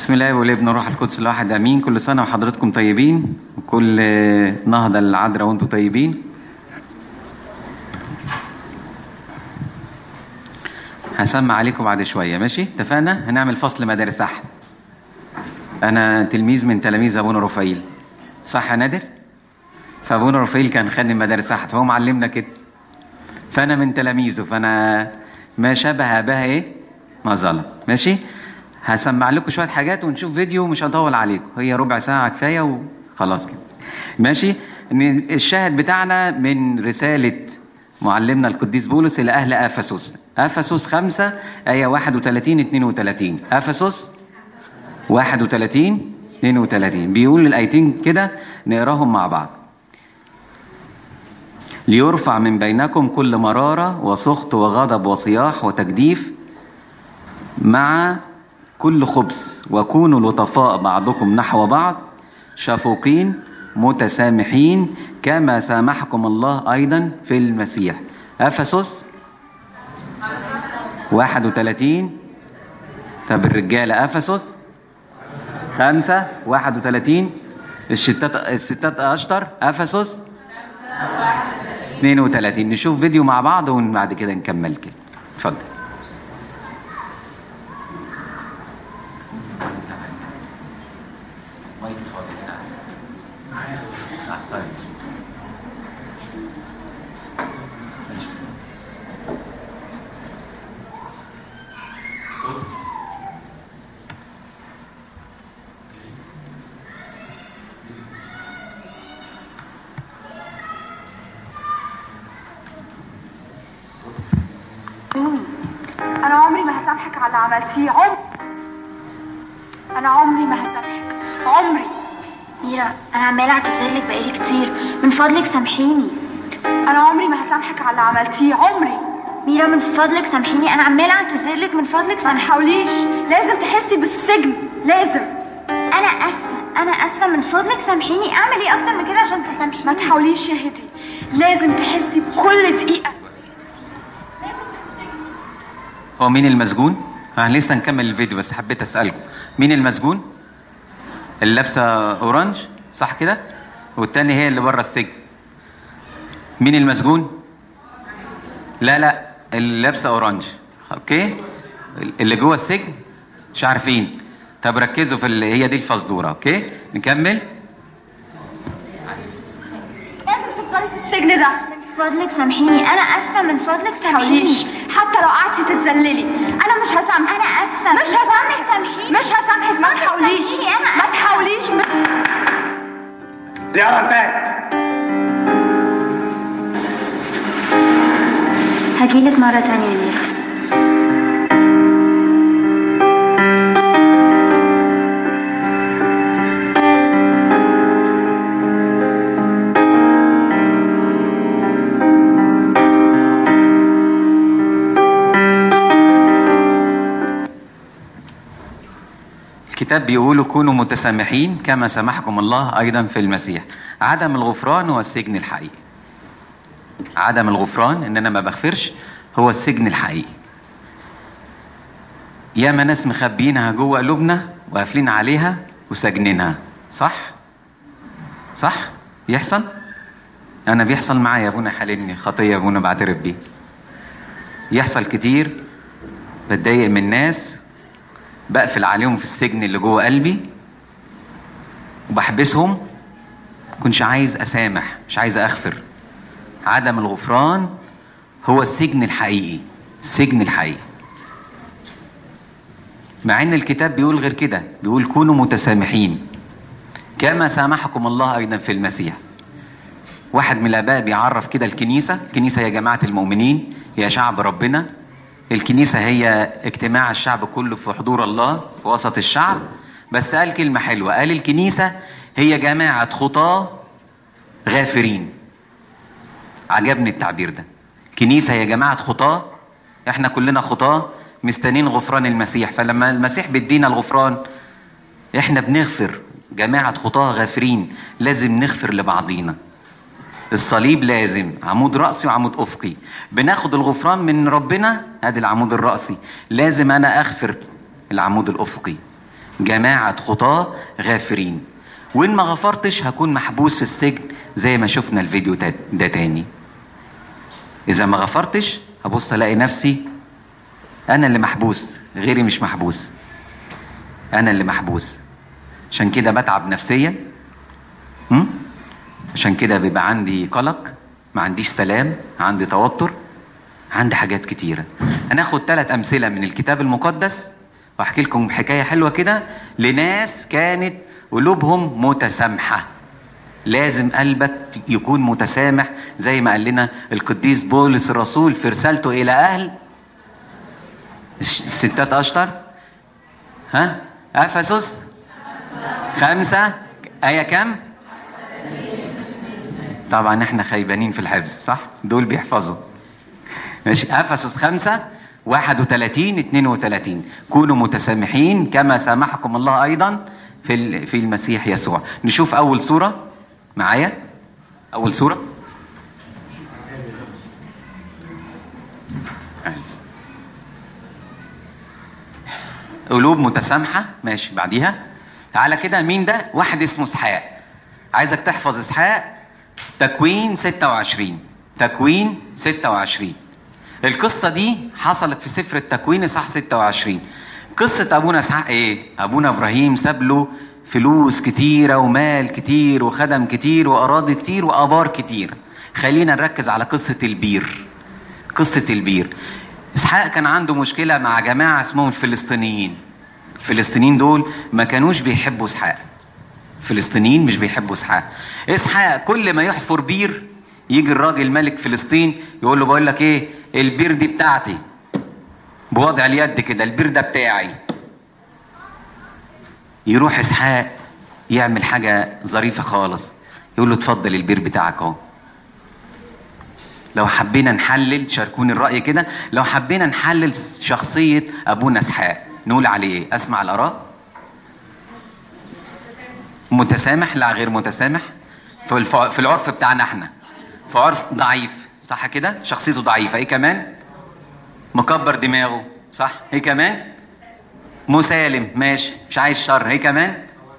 بسم الله والابن والروح القدس الواحد امين كل سنه وحضراتكم طيبين وكل نهضه للعذراء وانتم طيبين هسمع عليكم بعد شويه ماشي اتفقنا هنعمل فصل مدارس احد انا تلميذ من تلاميذ ابونا رفايل صح يا نادر فابونا رفايل كان خادم مدارس احد فهو معلمنا كده فانا من تلاميذه فانا ما شبه اباها ايه ما ظلم ماشي هسمع لكم شويه حاجات ونشوف فيديو مش هطول عليكم هي ربع ساعه كفايه وخلاص كده ماشي إن الشاهد بتاعنا من رساله معلمنا القديس بولس الى اهل افسس افسس 5 ايه 31 32 افسس 31 32 بيقول الايتين كده نقراهم مع بعض ليرفع من بينكم كل مرارة وسخط وغضب وصياح وتجديف مع كل خبث وكونوا لطفاء بعضكم نحو بعض شفوقين متسامحين كما سامحكم الله أيضا في المسيح أفسس 31 طب الرجالة أفسس 5 31 الستات الستات أشطر أفسس 32 نشوف فيديو مع بعض وبعد كده نكمل كده اتفضل مين؟ أنا عمري ما هسامحك على اللي عملتيه عمري أنا عمري ما هسامحك عمري ميرا انا عماله اعتذر لك بقالي كتير من فضلك سامحيني أنا عمري ما هسامحك على اللي عملتيه عمري ميرا من فضلك سامحيني انا عماله اعتذر لك من فضلك ما سامحيني تحاوليش لازم تحسي بالسجن لازم انا اسفه انا اسفه من فضلك سامحيني اعمل ايه اكتر من كده عشان ما تسامحيني تحاوليش يا هدي لازم تحسي بكل دقيقة هو مين المسجون؟ ها لسه نكمل الفيديو بس حبيت اسالكم مين المسجون؟ اللي لابسه اورانج صح كده؟ والتاني هي اللي بره السجن مين المسجون؟ لا لا اللي لابسه اورانج اوكي؟ اللي جوه السجن مش عارفين طب ركزوا في اللي هي دي الفزوره اوكي؟ نكمل لازم تفضلي في السجن ده من فضلك سامحيني انا اسفه من فضلك ما تحاوليش سامحيني حتى لو قعدتي تتذللي أنا مش هسامحك انا اسفه مش من فضلك هسامحك سامحيني مش هسامحك ما فضلك تحاوليش سامحيني، أنا ما آسفة. تحاوليش ما... زيارة البيت هجيلك مره تانية يا ميرا الكتاب بيقول كونوا متسامحين كما سامحكم الله ايضا في المسيح عدم الغفران هو السجن الحقيقي عدم الغفران ان انا ما بغفرش هو السجن الحقيقي ياما ناس مخبيينها جوه قلوبنا وقافلين عليها وساجنينها صح صح يحصل انا بيحصل معايا يا ابونا حللني خطيه يا ابونا بعترف بيه يحصل كتير بتضايق من ناس بقفل عليهم في السجن اللي جوه قلبي وبحبسهم كنش عايز اسامح مش عايز اغفر عدم الغفران هو السجن الحقيقي السجن الحقيقي مع ان الكتاب بيقول غير كده بيقول كونوا متسامحين كما سامحكم الله ايضا في المسيح واحد من الاباء بيعرف كده الكنيسه الكنيسه هي جماعه المؤمنين هي شعب ربنا الكنيسه هي اجتماع الشعب كله في حضور الله في وسط الشعب بس قال كلمه حلوه قال الكنيسه هي جماعه خطاه غافرين عجبني التعبير ده كنيسه هي جماعه خطاه احنا كلنا خطاه مستنين غفران المسيح فلما المسيح بيدينا الغفران احنا بنغفر جماعه خطاه غافرين لازم نغفر لبعضينا الصليب لازم عمود رأسي وعمود أفقي بناخد الغفران من ربنا ادي العمود الرأسي لازم أنا أغفر العمود الأفقي جماعة خطاة غافرين وإن ما غفرتش هكون محبوس في السجن زي ما شفنا الفيديو ده, ده تاني إذا ما غفرتش هبص ألاقي نفسي أنا اللي محبوس غيري مش محبوس أنا اللي محبوس عشان كده بتعب نفسيا م? عشان كده بيبقى عندي قلق ما عنديش سلام عندي توتر عندي حاجات كتيرة هناخد ثلاث أمثلة من الكتاب المقدس وأحكي لكم حكاية حلوة كده لناس كانت قلوبهم متسامحة لازم قلبك يكون متسامح زي ما قال لنا القديس بولس الرسول في رسالته إلى أهل الستات أشطر ها أفسس خمسة آية كم؟ طبعا احنا خيبانين في الحفظ صح؟ دول بيحفظوا ماشي افسس خمسة 31 32 كونوا متسامحين كما سامحكم الله ايضا في ال- في المسيح يسوع نشوف اول سورة معايا اول سورة قلوب متسامحة ماشي بعديها تعالى كده مين ده واحد اسمه اسحاق عايزك تحفظ اسحاق تكوين 26 تكوين 26 القصة دي حصلت في سفر التكوين صح 26 قصة أبونا إسحاق إيه؟ أبونا إبراهيم ساب له فلوس كتيرة ومال كتير وخدم كتير وأراضي كتير وآبار كتير خلينا نركز على قصة البير قصة البير إسحاق كان عنده مشكلة مع جماعة اسمهم الفلسطينيين الفلسطينيين دول ما كانوش بيحبوا إسحاق فلسطينيين مش بيحبوا اسحاق اسحاق كل ما يحفر بير يجي الراجل ملك فلسطين يقول له بقول لك ايه البير دي بتاعتي بوضع اليد كده البير ده بتاعي يروح اسحاق يعمل حاجه ظريفه خالص يقول له اتفضل البير بتاعك اهو لو حبينا نحلل شاركوني الراي كده لو حبينا نحلل شخصيه ابونا اسحاق نقول عليه ايه اسمع الاراء متسامح لا غير متسامح في الف- في العرف بتاعنا احنا في عرف ضعيف صح كده شخصيته ضعيفه ايه كمان مكبر دماغه صح ايه كمان مسالم ماشي مش عايز شر ايه كمان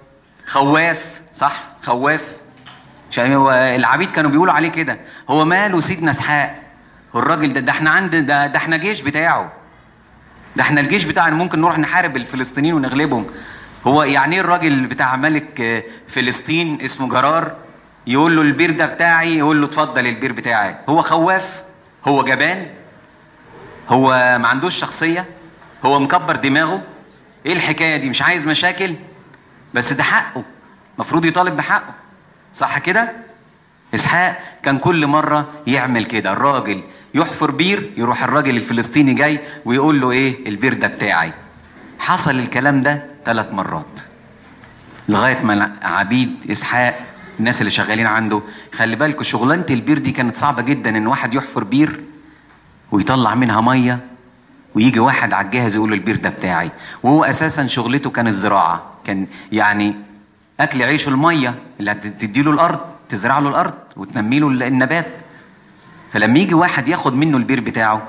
خواف صح خواف عشان هو العبيد كانوا بيقولوا عليه كده هو ماله سيدنا اسحاق هو الراجل ده ده احنا عند ده, ده احنا جيش بتاعه ده احنا الجيش بتاعنا ممكن نروح نحارب الفلسطينيين ونغلبهم هو يعني ايه الراجل بتاع ملك آه، فلسطين اسمه جرار يقول له البير ده بتاعي يقول له اتفضل البير بتاعي هو خواف هو جبان هو ما عندوش شخصية هو مكبر دماغه ايه الحكاية دي مش عايز مشاكل بس ده حقه المفروض يطالب بحقه صح كده اسحاق كان كل مرة يعمل كده الراجل يحفر بير يروح الراجل الفلسطيني جاي ويقول له ايه البير ده بتاعي حصل الكلام ده ثلاث مرات لغاية ما عبيد اسحاق الناس اللي شغالين عنده خلي بالكوا شغلانة البير دي كانت صعبة جدا ان واحد يحفر بير ويطلع منها مية ويجي واحد على الجهاز يقول له البير ده بتاعي وهو اساسا شغلته كان الزراعة كان يعني اكل عيشه المية اللي هتدي له الارض تزرع له الارض وتنمي له النبات فلما يجي واحد ياخد منه البير بتاعه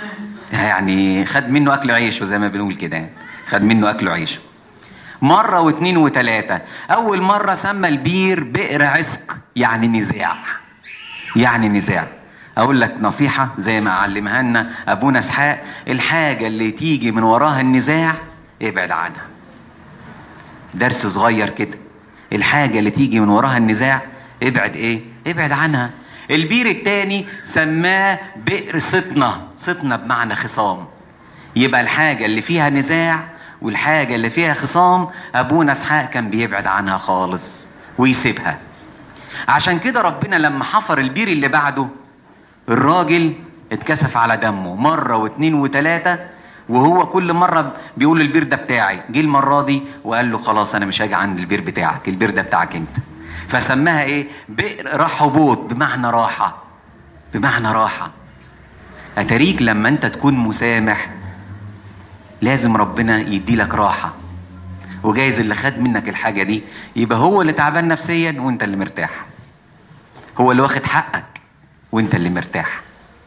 يعني خد منه اكل عيشه زي ما بنقول كده يعني خد منه اكل عيشه مرة واثنين وثلاثة أول مرة سمى البير بئر عسق يعني نزاع يعني نزاع أقول لك نصيحة زي ما علمها لنا أبونا إسحاق الحاجة اللي تيجي من وراها النزاع ابعد عنها درس صغير كده الحاجة اللي تيجي من وراها النزاع ابعد ايه ابعد عنها البير التاني سماه بئر سطنة سطنة بمعنى خصام يبقى الحاجة اللي فيها نزاع والحاجة اللي فيها خصام أبونا إسحاق كان بيبعد عنها خالص ويسيبها عشان كده ربنا لما حفر البير اللي بعده الراجل اتكسف على دمه مرة واتنين وتلاتة وهو كل مرة بيقول البير ده بتاعي جه المرة دي وقال له خلاص أنا مش هاجي عند البير بتاعك البير ده بتاعك أنت فسماها إيه بئر رحبوت بمعنى راحة بمعنى راحة أتريك لما أنت تكون مسامح لازم ربنا يدي لك راحة وجايز اللي خد منك الحاجة دي يبقى هو اللي تعبان نفسيا وانت اللي مرتاح هو اللي واخد حقك وانت اللي مرتاح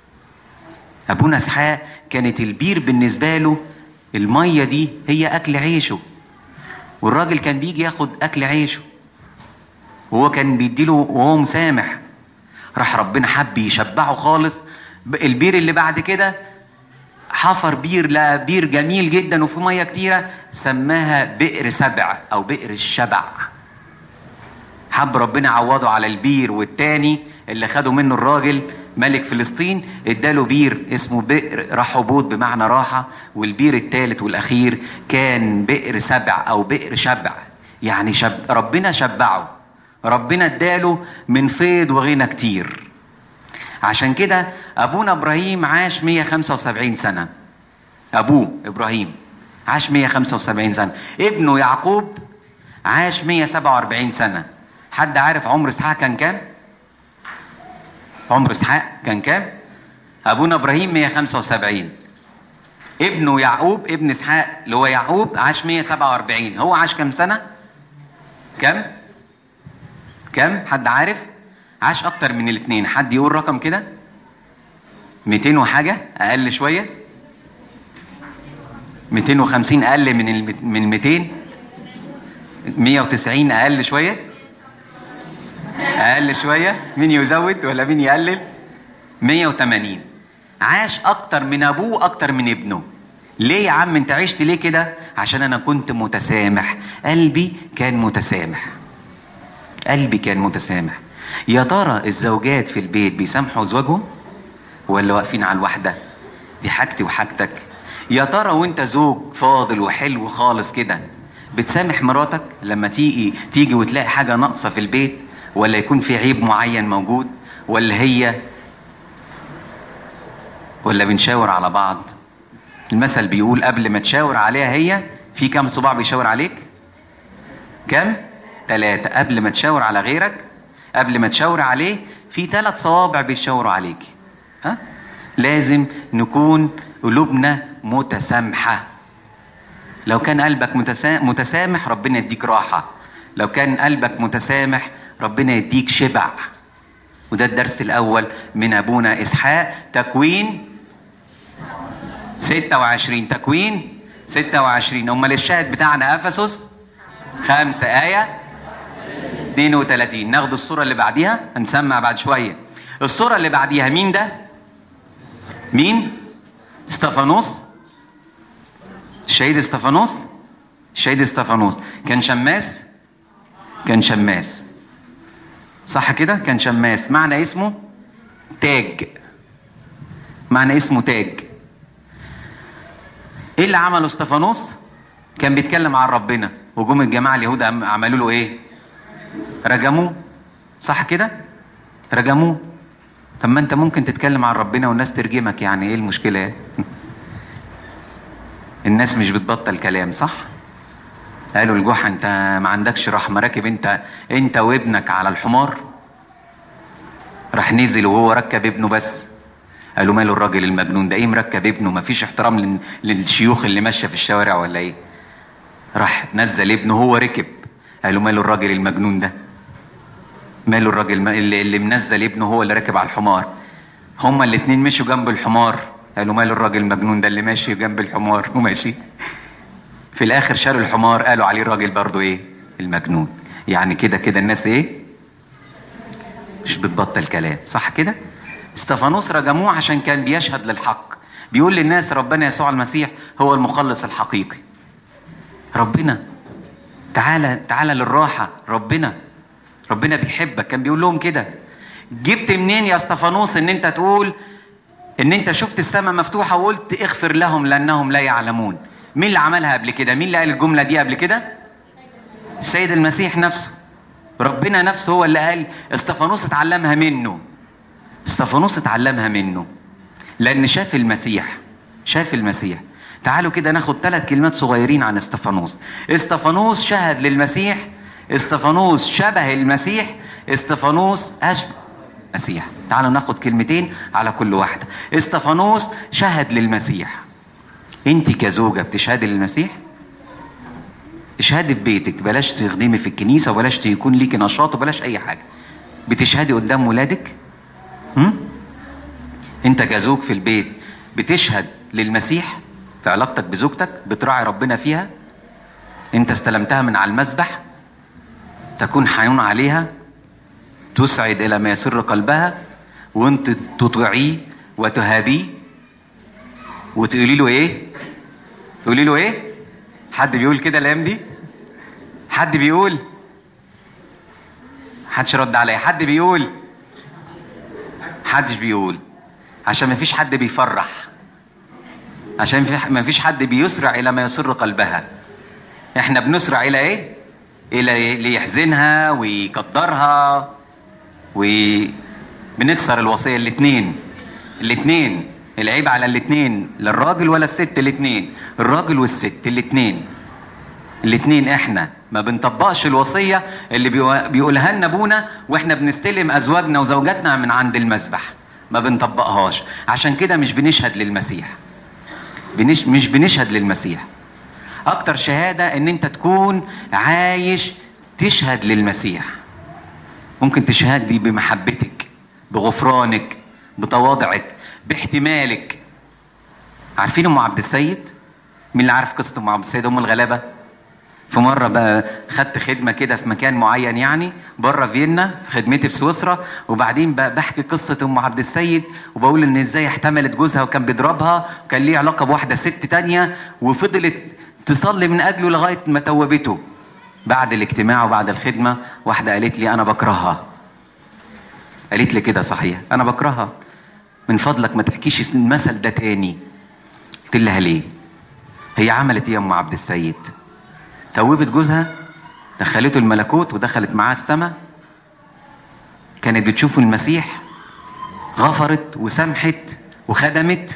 ابونا اسحاق كانت البير بالنسبة له المية دي هي اكل عيشه والراجل كان بيجي ياخد اكل عيشه وهو كان بيديله وهو مسامح راح ربنا حب يشبعه خالص ب- البير اللي بعد كده حفر بير لا بير جميل جدا وفيه ميه كتيره سماها بئر سبع او بئر الشبع حب ربنا عوضه على البير والتاني اللي خده منه الراجل ملك فلسطين اداله بير اسمه بئر رحبوت بمعنى راحة والبير التالت والأخير كان بئر سبع أو بئر شبع يعني شب ربنا شبعه ربنا اداله من فيض وغنى كتير عشان كده أبونا إبراهيم عاش 175 سنة أبوه إبراهيم عاش 175 سنة ابنه يعقوب عاش 147 سنة حد عارف عمر اسحاق كان كام؟ عمر اسحاق كان كام؟ ابونا ابراهيم 175 ابنه يعقوب ابن اسحاق اللي هو يعقوب عاش 147 هو عاش كام سنة؟ كام؟ كام؟ حد عارف؟ عاش اكتر من الاثنين حد يقول رقم كده؟ 200 وحاجة اقل شوية 250 اقل من ال من 200 190 اقل شويه اقل شويه مين يزود ولا مين يقلل 180 عاش اكتر من ابوه اكتر من ابنه ليه يا عم انت عشت ليه كده عشان انا كنت متسامح قلبي كان متسامح قلبي كان متسامح يا ترى الزوجات في البيت بيسامحوا ازواجهم ولا واقفين على الواحده دي حاجتي وحاجتك يا ترى وانت زوج فاضل وحلو خالص كده بتسامح مراتك لما تيجي تيجي وتلاقي حاجه ناقصه في البيت ولا يكون في عيب معين موجود ولا هي ولا بنشاور على بعض المثل بيقول قبل ما تشاور عليها هي في كام صباع بيشاور عليك كم ثلاثة قبل ما تشاور على غيرك قبل ما تشاور عليه في ثلاث صوابع بيشاوروا عليك ها لازم نكون قلوبنا متسامحة لو كان قلبك متسا- متسامح ربنا يديك راحة لو كان قلبك متسامح ربنا يديك شبع وده الدرس الأول من أبونا إسحاق تكوين 26 تكوين 26 أمال الشاهد بتاعنا أفسس خمسة آية 32 ناخد الصورة اللي بعديها هنسمع بعد شوية الصورة اللي بعديها مين ده؟ مين؟ استفانوس الشهيد استفانوس الشهيد استفانوس كان شماس كان شماس صح كده كان شماس معنى اسمه تاج معنى اسمه تاج ايه اللي عمله استفانوس كان بيتكلم عن ربنا وجم الجماعه اليهود عم- عملوا له ايه رجموه صح كده رجموه طب ما انت ممكن تتكلم عن ربنا والناس ترجمك يعني ايه المشكله يعني؟ الناس مش بتبطل كلام صح قالوا الجحا انت ما عندكش رحمه راكب انت انت وابنك على الحمار راح نزل وهو ركب ابنه بس قالوا ماله الراجل المجنون ده ايه مركب ابنه ما فيش احترام لل- للشيوخ اللي ماشيه في الشوارع ولا ايه راح نزل ابنه هو ركب قالوا ماله الراجل المجنون ده ماله الراجل ما- اللي, اللي منزل ابنه هو اللي راكب على الحمار هما الاتنين مشوا جنب الحمار قالوا ماله الراجل المجنون ده اللي ماشي جنب الحمار وماشي في الاخر شالوا الحمار قالوا عليه الراجل برضو ايه المجنون يعني كده كده الناس ايه مش بتبطل كلام صح كده استفانوس رجموه عشان كان بيشهد للحق بيقول للناس ربنا يسوع المسيح هو المخلص الحقيقي ربنا تعالى تعالى للراحة ربنا ربنا بيحبك كان بيقول لهم كده جبت منين يا استفانوس ان انت تقول ان انت شفت السماء مفتوحة وقلت اغفر لهم لانهم لا يعلمون مين اللي عملها قبل كده مين اللي قال الجملة دي قبل كده السيد المسيح نفسه ربنا نفسه هو اللي قال استفانوس اتعلمها منه استفانوس اتعلمها منه لان شاف المسيح شاف المسيح تعالوا كده ناخد ثلاث كلمات صغيرين عن استفانوس استفانوس شهد للمسيح استفانوس شبه المسيح استفانوس اشبه المسيح تعالوا ناخد كلمتين على كل واحده استفانوس شهد للمسيح انت كزوجه بتشهدي للمسيح اشهدي في بيتك بلاش تخدمي في الكنيسه وبلاش يكون ليكي نشاط وبلاش اي حاجه بتشهدي قدام ولادك هم؟ انت كزوج في البيت بتشهد للمسيح في علاقتك بزوجتك بتراعي ربنا فيها انت استلمتها من على المسبح تكون حنون عليها تسعد الى ما يسر قلبها وانت تطيعيه وتهابيه وتقولي له ايه تقولي له ايه حد بيقول كده الايام دي حد بيقول محدش رد عليا حد بيقول محدش بيقول عشان ما فيش حد بيفرح عشان في ما فيش حد بيسرع الى ما يسر قلبها احنا بنسرع الى ايه الى ليحزنها ويقدرها وبنكسر الوصيه الاثنين الاثنين العيب على الاثنين لا الراجل ولا الست الاثنين الراجل والست الاثنين الاثنين احنا ما بنطبقش الوصيه اللي بيقو- بيقولها لنا ابونا واحنا بنستلم ازواجنا وزوجاتنا من عند المسبح ما بنطبقهاش عشان كده مش بنشهد للمسيح بنش مش بنشهد للمسيح اكتر شهاده ان انت تكون عايش تشهد للمسيح ممكن تشهد لي بمحبتك بغفرانك بتواضعك باحتمالك عارفين ام عبد السيد مين اللي عارف قصه ام عبد السيد ام الغلابه في مره بقى خدت خدمه كده في مكان معين يعني بره فيينا في خدمتي في سويسرا وبعدين بقى بحكي قصه ام عبد السيد وبقول ان ازاي احتملت جوزها وكان بيضربها وكان ليه علاقه بواحده ست تانية وفضلت تصلي من اجله لغايه ما توبته بعد الاجتماع وبعد الخدمه واحده قالت لي انا بكرهها قالت لي كده صحيح انا بكرهها من فضلك ما تحكيش المثل ده تاني قلت لها ليه هي عملت ايه يا ام عبد السيد توبت جوزها دخلته الملكوت ودخلت معاه السماء كانت بتشوف المسيح غفرت وسامحت وخدمت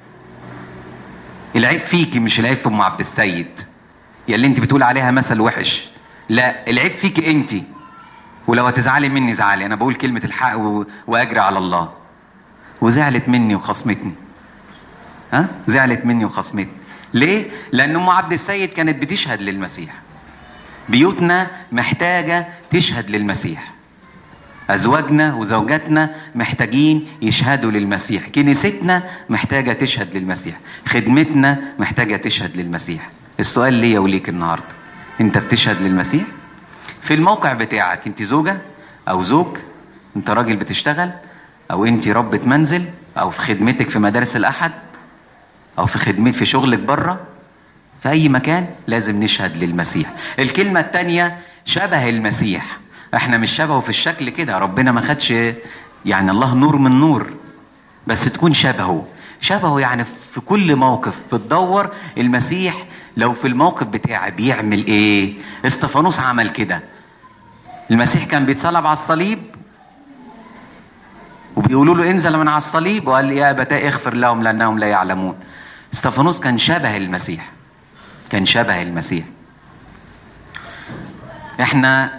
العيب فيكي مش العيب في ام عبد السيد يا اللي انت بتقول عليها مثل وحش لا العيب فيكي انت ولو هتزعلي مني زعلي انا بقول كلمه الحق و... واجري على الله وزعلت مني وخصمتني ها زعلت مني وخصمتني ليه لان ام عبد السيد كانت بتشهد للمسيح بيوتنا محتاجه تشهد للمسيح ازواجنا وزوجاتنا محتاجين يشهدوا للمسيح كنيستنا محتاجه تشهد للمسيح خدمتنا محتاجه تشهد للمسيح السؤال ليا وليك النهارده انت بتشهد للمسيح في الموقع بتاعك انت زوجه او زوج انت راجل بتشتغل او انت ربة منزل او في خدمتك في مدارس الاحد او في خدمة في شغلك بره في اي مكان لازم نشهد للمسيح الكلمة التانية شبه المسيح احنا مش شبهه في الشكل كده ربنا ما خدش يعني الله نور من نور بس تكون شبهه شبهه يعني في كل موقف بتدور المسيح لو في الموقف بتاعي بيعمل ايه استفانوس عمل كده المسيح كان بيتصلب على الصليب وبيقولوا له انزل من على الصليب وقال يا ابتاه اغفر لهم لانهم لا يعلمون استفانوس كان شبه المسيح كان شبه المسيح احنا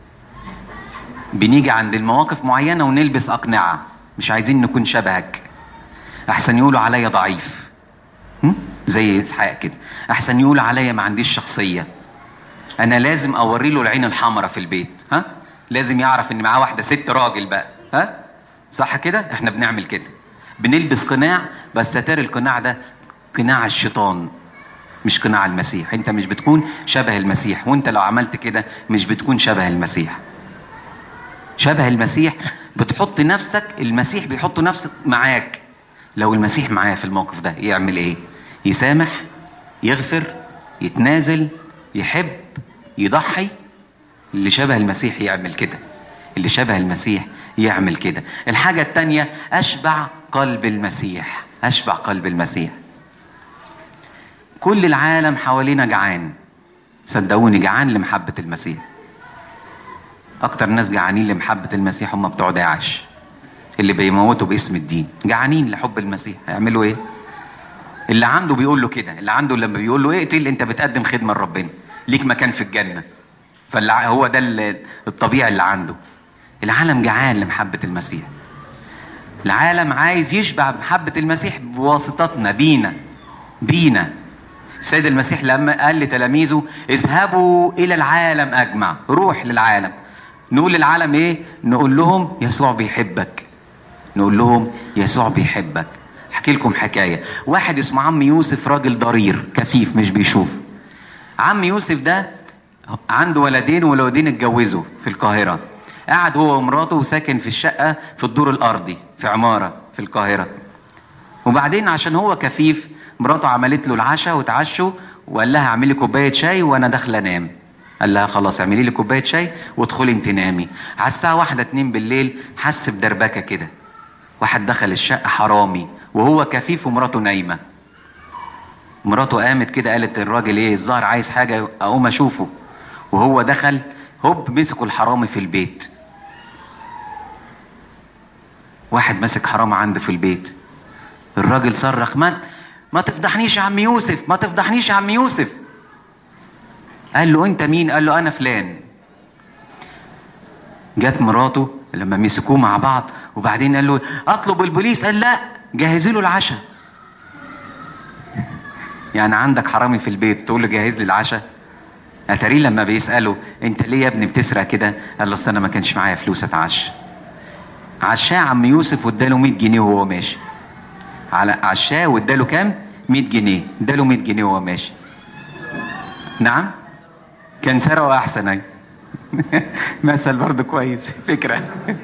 بنيجي عند المواقف معينة ونلبس أقنعة مش عايزين نكون شبهك أحسن يقولوا عليا ضعيف هم؟ زي إسحاق كده أحسن يقولوا عليا ما عنديش شخصية أنا لازم أوري له العين الحمراء في البيت ها لازم يعرف إن معاه واحدة ست راجل بقى ها صح كده إحنا بنعمل كده بنلبس قناع بس ستار القناع ده قناع الشيطان مش قناع المسيح انت مش بتكون شبه المسيح وانت لو عملت كده مش بتكون شبه المسيح شبه المسيح بتحط نفسك المسيح بيحط نفسك معاك لو المسيح معايا في الموقف ده يعمل ايه يسامح يغفر يتنازل يحب يضحي اللي شبه المسيح يعمل كده اللي شبه المسيح يعمل كده الحاجة التانية أشبع قلب المسيح أشبع قلب المسيح كل العالم حوالينا جعان صدقوني جعان لمحبة المسيح اكتر ناس جعانين لمحبة المسيح هم بتوع داعش اللي بيموتوا باسم الدين جعانين لحب المسيح هيعملوا ايه اللي عنده بيقول له كده اللي عنده لما بيقول له اقتل انت بتقدم خدمة لربنا ليك مكان في الجنة فهو ده الطبيعي اللي عنده العالم جعان لمحبة المسيح العالم عايز يشبع بمحبة المسيح بواسطتنا بينا بينا السيد المسيح لما قال لتلاميذه اذهبوا الى العالم اجمع روح للعالم نقول للعالم ايه نقول لهم يسوع بيحبك نقول لهم يسوع بيحبك احكي لكم حكايه واحد اسمه عم يوسف راجل ضرير كفيف مش بيشوف عم يوسف ده عنده ولدين والولدين اتجوزوا في القاهرة قعد هو ومراته وساكن في الشقة في الدور الأرضي في عمارة في القاهرة وبعدين عشان هو كفيف مراته عملت له العشاء وتعشوا وقال لها اعملي كوبايه شاي وانا داخله انام قال لها خلاص اعملي لي كوبايه شاي وادخلي انت نامي على الساعه واحدة اتنين بالليل حس بدربكه كده واحد دخل الشقه حرامي وهو كفيف ومراته نايمه مراته قامت كده قالت الراجل ايه الظاهر عايز حاجه اقوم اشوفه وهو دخل هوب مسكوا الحرامي في البيت واحد ماسك حرامي عنده في البيت الراجل صرخ ما ما تفضحنيش يا عم يوسف ما تفضحنيش يا عم يوسف قال له انت مين قال له انا فلان جت مراته لما مسكوه مع بعض وبعدين قال له اطلب البوليس قال لا جهزي له العشاء يعني عندك حرامي في البيت تقول له جهز لي العشاء اتاريه لما بيساله انت ليه يا ابني بتسرق كده قال له اصل انا ما كانش معايا فلوس اتعشى عشاه عم يوسف واداله 100 جنيه وهو ماشي على عشاه واداله كام 100 جنيه اداله 100 جنيه وهو ماشي نعم كان سرقه احسن اي مثل برضه كويس فكره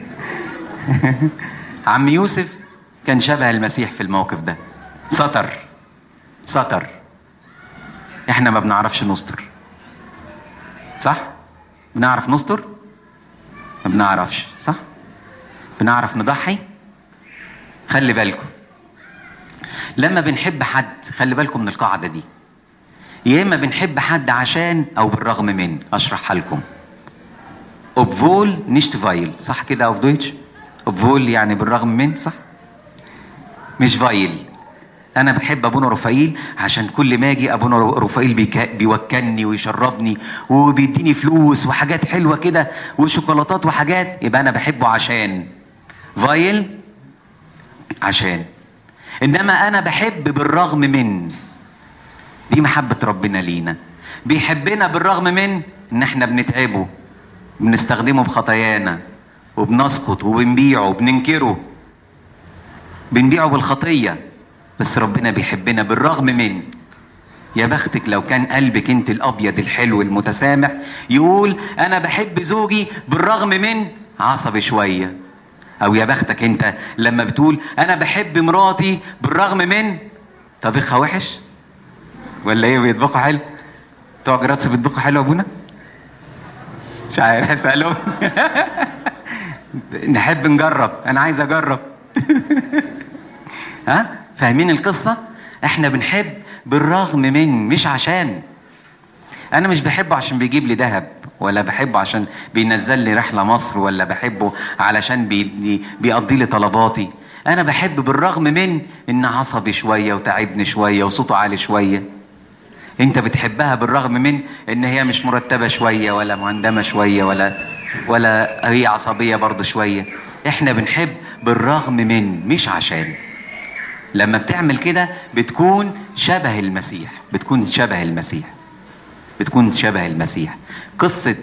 عم يوسف كان شبه المسيح في الموقف ده سطر سطر احنا ما بنعرفش نستر صح بنعرف نستر ما بنعرفش صح بنعرف نضحي خلي بالكم لما بنحب حد خلي بالكم من القاعده دي يا اما بنحب حد عشان او بالرغم من اشرحها لكم اوبفول نيشت فايل صح كده auf دويتش اوبفول يعني بالرغم من صح مش فايل انا بحب ابونا رفائيل عشان كل ما اجي ابونا رفائيل بيك... بيوكلني ويشربني وبيديني فلوس وحاجات حلوه كده وشوكولاتات وحاجات يبقى انا بحبه عشان فايل عشان انما انا بحب بالرغم من دي محبة ربنا لينا بيحبنا بالرغم من ان احنا بنتعبه بنستخدمه بخطايانا وبنسقط وبنبيعه وبننكره بنبيعه بالخطية بس ربنا بيحبنا بالرغم من يا بختك لو كان قلبك انت الابيض الحلو المتسامح يقول انا بحب زوجي بالرغم من عصبي شويه او يا بختك انت لما بتقول انا بحب مراتي بالرغم من طبخها وحش ولا ايه بيطبخوا حلو بتوع جراتس بيطبخوا حلو يا ابونا مش عارف اسالهم نحب نجرب انا عايز اجرب ها فاهمين القصه احنا بنحب بالرغم من مش عشان انا مش بحبه عشان بيجيب لي ذهب ولا بحبه عشان بينزل لي رحله مصر ولا بحبه علشان بي بيقضي لي طلباتي انا بحب بالرغم من ان عصبي شويه وتعبني شويه وصوته عالي شويه انت بتحبها بالرغم من ان هي مش مرتبه شويه ولا مهندمه شويه ولا ولا هي عصبيه برضه شويه احنا بنحب بالرغم من مش عشان لما بتعمل كده بتكون شبه المسيح بتكون شبه المسيح بتكون شبه المسيح قصة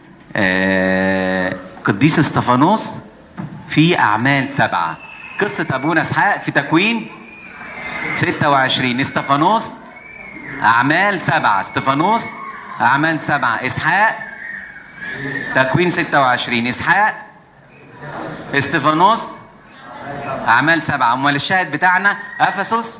آه قديس استفانوس في أعمال سبعة قصة أبونا إسحاق في تكوين 26 استفانوس أعمال سبعة استفانوس أعمال سبعة إسحاق تكوين 26 إسحاق استفانوس أعمال سبعة أمال الشاهد بتاعنا أفسس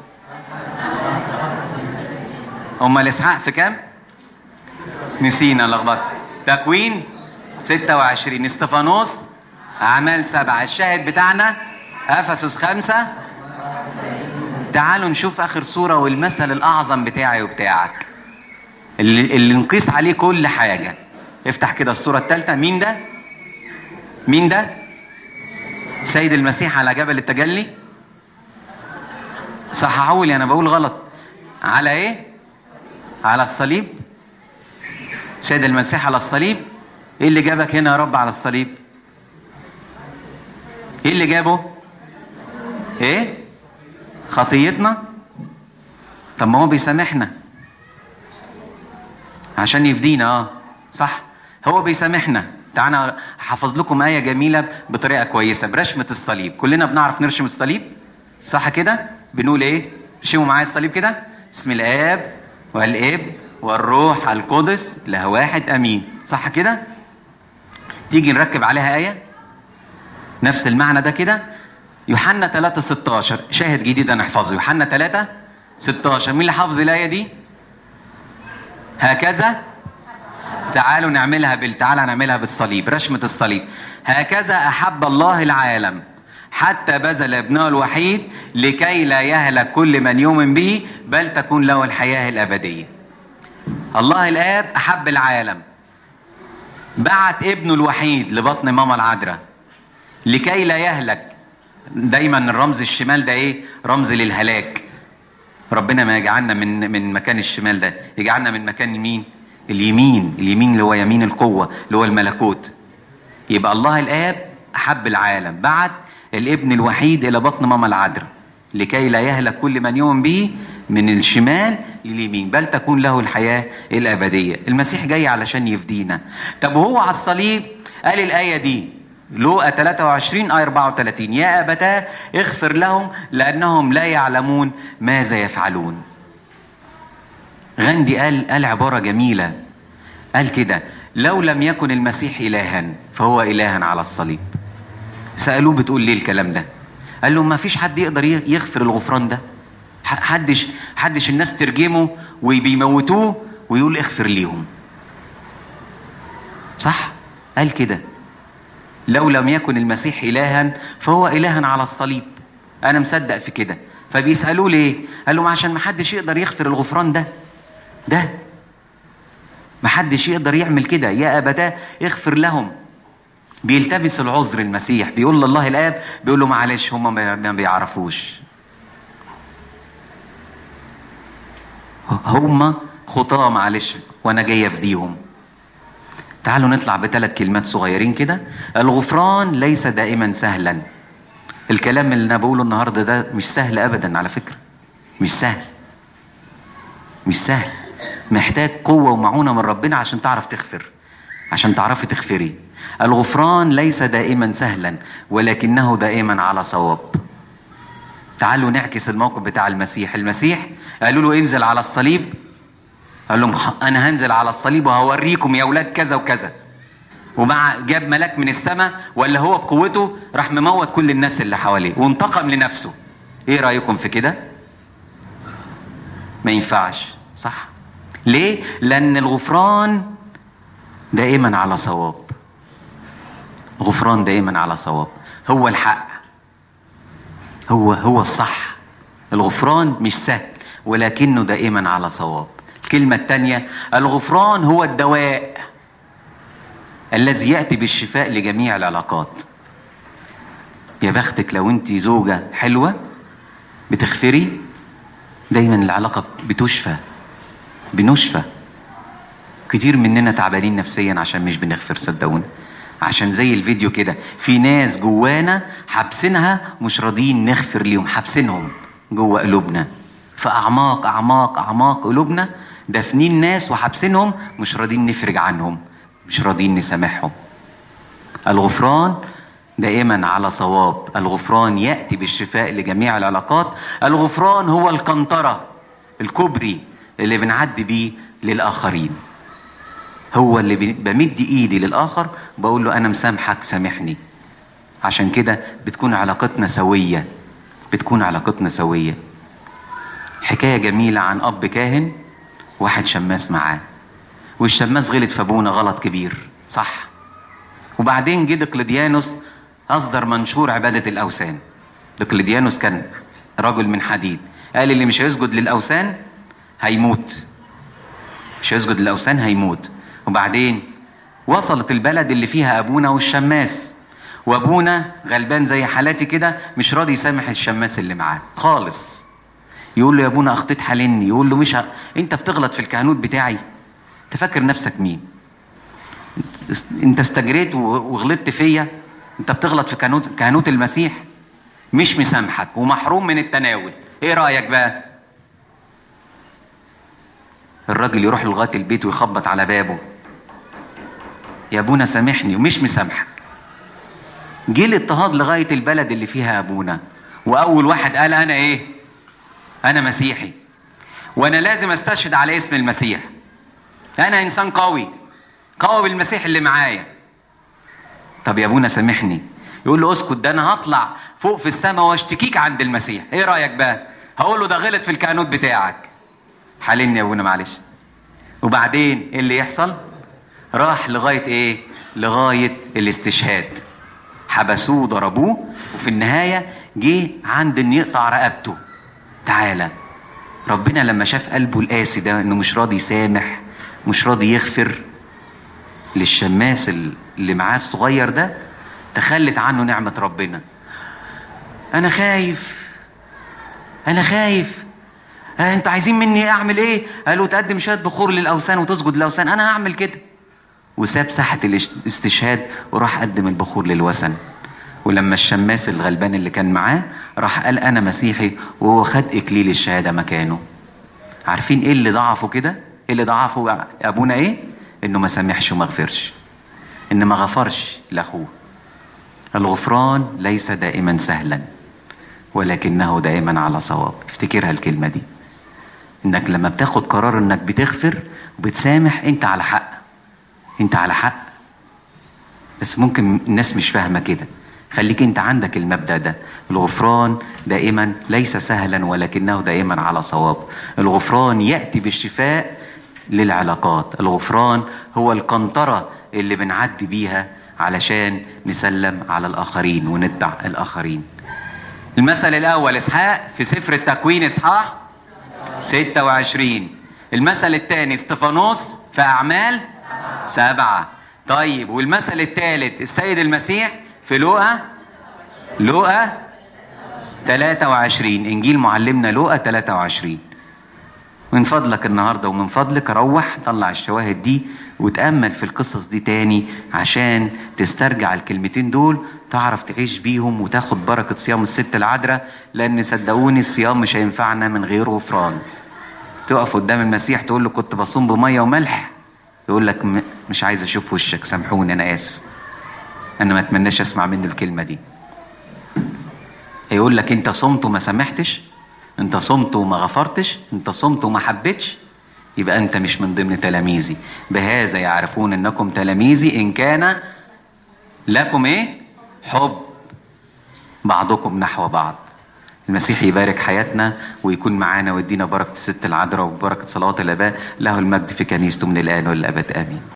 أمال إسحاق في كام؟ نسينا لخبطة تكوين 26 استفانوس أعمال سبعة الشاهد بتاعنا أفسس خمسة تعالوا نشوف آخر صورة والمثل الأعظم بتاعي وبتاعك اللي, اللي نقيس عليه كل حاجة افتح كده الصورة الثالثة مين ده؟ مين ده؟ سيد المسيح على جبل التجلي صححوا لي أنا بقول غلط على إيه؟ على الصليب سيد المسيح على الصليب ايه اللي جابك هنا يا رب على الصليب ايه اللي جابه ايه خطيتنا طب ما هو بيسامحنا عشان يفدينا اه صح هو بيسامحنا تعالى حافظ لكم آية جميلة بطريقة كويسة برشمة الصليب كلنا بنعرف نرشم الصليب صح كده بنقول ايه رشموا معايا الصليب كده بسم الآب والابن والروح القدس له واحد امين صح كده تيجي نركب عليها ايه نفس المعنى ده كده يوحنا 3 16 شاهد جديد انا احفظه يوحنا 3 16 مين اللي حافظ الايه دي هكذا تعالوا نعملها بال تعالى نعملها بالصليب رشمة الصليب هكذا أحب الله العالم حتى بذل ابنه الوحيد لكي لا يهلك كل من يؤمن به بل تكون له الحياة الأبدية الله الآب أحب العالم بعت ابنه الوحيد لبطن ماما العذراء لكي لا يهلك دايما الرمز الشمال ده ايه رمز للهلاك ربنا ما يجعلنا من من مكان الشمال ده يجعلنا من مكان مين اليمين اليمين اللي هو يمين القوة اللي هو الملكوت يبقى الله الآب أحب العالم بعت الابن الوحيد إلى بطن ماما العذراء لكي لا يهلك كل من يؤمن به من الشمال لليمين بل تكون له الحياة الأبدية المسيح جاي علشان يفدينا طب وهو على الصليب قال الآية دي لوقا 23 آية 34 يا أبتاه اغفر لهم لأنهم لا يعلمون ماذا يفعلون غاندي قال قال عبارة جميلة قال كده لو لم يكن المسيح إلها فهو إلها على الصليب سألوه بتقول ليه الكلام ده قال له ما فيش حد يقدر يغفر الغفران ده حدش حدش الناس ترجمه وبيموتوه ويقول اغفر ليهم صح قال كده لو لم يكن المسيح إلها فهو إلها على الصليب أنا مصدق في كده فبيسألوه ليه قال لهم عشان ما حدش يقدر يغفر الغفران ده ده محدش يقدر يعمل كده يا أبتاه اغفر لهم بيلتبس العذر المسيح بيقول لله الآب بيقول له معلش هم ما بيعرفوش هم خطاة معلش وأنا جاي أفديهم تعالوا نطلع بثلاث كلمات صغيرين كده الغفران ليس دائما سهلا الكلام اللي انا بقوله النهارده ده مش سهل ابدا على فكره مش سهل مش سهل محتاج قوه ومعونه من ربنا عشان تعرف تغفر عشان تعرفي تغفري الغفران ليس دائما سهلا ولكنه دائما على صواب تعالوا نعكس الموقف بتاع المسيح المسيح قالوا له انزل على الصليب قال لهم انا هنزل على الصليب وهوريكم يا اولاد كذا وكذا ومع جاب ملاك من السماء ولا هو بقوته راح مموت كل الناس اللي حواليه وانتقم لنفسه ايه رايكم في كده ما ينفعش صح ليه لان الغفران دائما على صواب غفران دائما على صواب هو الحق هو هو الصح الغفران مش سهل ولكنه دائما على صواب الكلمة الثانية الغفران هو الدواء الذي يأتي بالشفاء لجميع العلاقات يا بختك لو انت زوجة حلوة بتغفري دايما العلاقة بتشفى بنشفى كتير مننا تعبانين نفسيا عشان مش بنغفر صدقونا عشان زي الفيديو كده في ناس جوانا حابسينها مش راضيين نغفر ليهم حابسينهم جوه قلوبنا في اعماق اعماق اعماق قلوبنا دافنين ناس وحابسينهم مش راضيين نفرج عنهم مش راضيين نسامحهم الغفران دائما على صواب الغفران ياتي بالشفاء لجميع العلاقات الغفران هو القنطره الكبري اللي بنعدي بيه للاخرين هو اللي بمد ايدي للاخر بقول له انا مسامحك سامحني عشان كده بتكون علاقتنا سويه بتكون علاقتنا سويه حكايه جميله عن اب كاهن واحد شماس معاه والشماس غلط في ابونا غلط كبير صح وبعدين جه دقلديانوس اصدر منشور عباده الاوثان دقلديانوس كان رجل من حديد قال اللي مش هيسجد للاوثان هيموت مش هيسجد للاوثان هيموت وبعدين وصلت البلد اللي فيها ابونا والشماس وابونا غلبان زي حالاتي كده مش راضي يسامح الشماس اللي معاه خالص يقول له يا ابونا اخطيت حالني يقول له مش ه... انت بتغلط في الكهنوت بتاعي تفكر نفسك مين انت استجريت وغلطت فيا انت بتغلط في كهنوت كهنوت المسيح مش مسامحك ومحروم من التناول ايه رايك بقى الراجل يروح لغايه البيت ويخبط على بابه يا ابونا سامحني ومش مسامحك جه الاضطهاد لغايه البلد اللي فيها ابونا واول واحد قال انا ايه انا مسيحي وانا لازم استشهد على اسم المسيح انا انسان قوي قوي بالمسيح اللي معايا طب يا ابونا سامحني يقول له اسكت ده انا هطلع فوق في السماء واشتكيك عند المسيح ايه رايك بقى هقول له ده غلط في الكهنوت بتاعك حالني يا ابونا معلش وبعدين ايه اللي يحصل راح لغايه ايه لغايه الاستشهاد حبسوه وضربوه وفي النهايه جه عند ان يقطع رقبته تعالى ربنا لما شاف قلبه القاسي ده انه مش راضي يسامح مش راضي يغفر للشماس اللي معاه الصغير ده تخلت عنه نعمة ربنا أنا خايف أنا خايف آه أنتوا عايزين مني أعمل إيه؟ قالوا تقدم شهادة بخور للأوثان وتسجد للأوثان أنا هعمل كده وساب ساحة الاستشهاد وراح قدم البخور للوثن ولما الشماس الغلبان اللي كان معاه راح قال أنا مسيحي وهو خد إكليل الشهادة مكانه عارفين إيه اللي ضعفه كده؟ إيه اللي ضعفه أبونا إيه؟ إنه ما سامحش وما غفرش إن ما غفرش لأخوه الغفران ليس دائما سهلا ولكنه دائما على صواب افتكرها الكلمة دي انك لما بتاخد قرار انك بتغفر وبتسامح انت على حق انت على حق بس ممكن الناس مش فاهمة كده خليك انت عندك المبدأ ده الغفران دائما ليس سهلا ولكنه دائما على صواب الغفران يأتي بالشفاء للعلاقات الغفران هو القنطرة اللي بنعدي بيها علشان نسلم على الآخرين ونتبع الآخرين المثل الأول إسحاق في سفر التكوين إصحاح 26 المثل الثاني استفانوس في أعمال سبعة طيب والمثل الثالث السيد المسيح في لوقا لوقا 23 إنجيل معلمنا لوقا 23 من فضلك النهارده ومن فضلك روح طلع الشواهد دي وتأمل في القصص دي تاني عشان تسترجع الكلمتين دول تعرف تعيش بيهم وتاخد بركة صيام الست العذراء لأن صدقوني الصيام مش هينفعنا من غير غفران تقف قدام المسيح تقول له كنت بصوم بمية وملح يقول لك مش عايز أشوف وشك سامحوني أنا آسف أنا ما أتمناش أسمع منه الكلمة دي يقول لك أنت صمت وما سامحتش انت صمت وما غفرتش انت صمت وما حبيتش يبقى انت مش من ضمن تلاميذي بهذا يعرفون انكم تلاميذي ان كان لكم ايه حب بعضكم نحو بعض المسيح يبارك حياتنا ويكون معانا ويدينا بركة الست العذراء وبركة صلوات الآباء له المجد في كنيسته من الآن والأبد آمين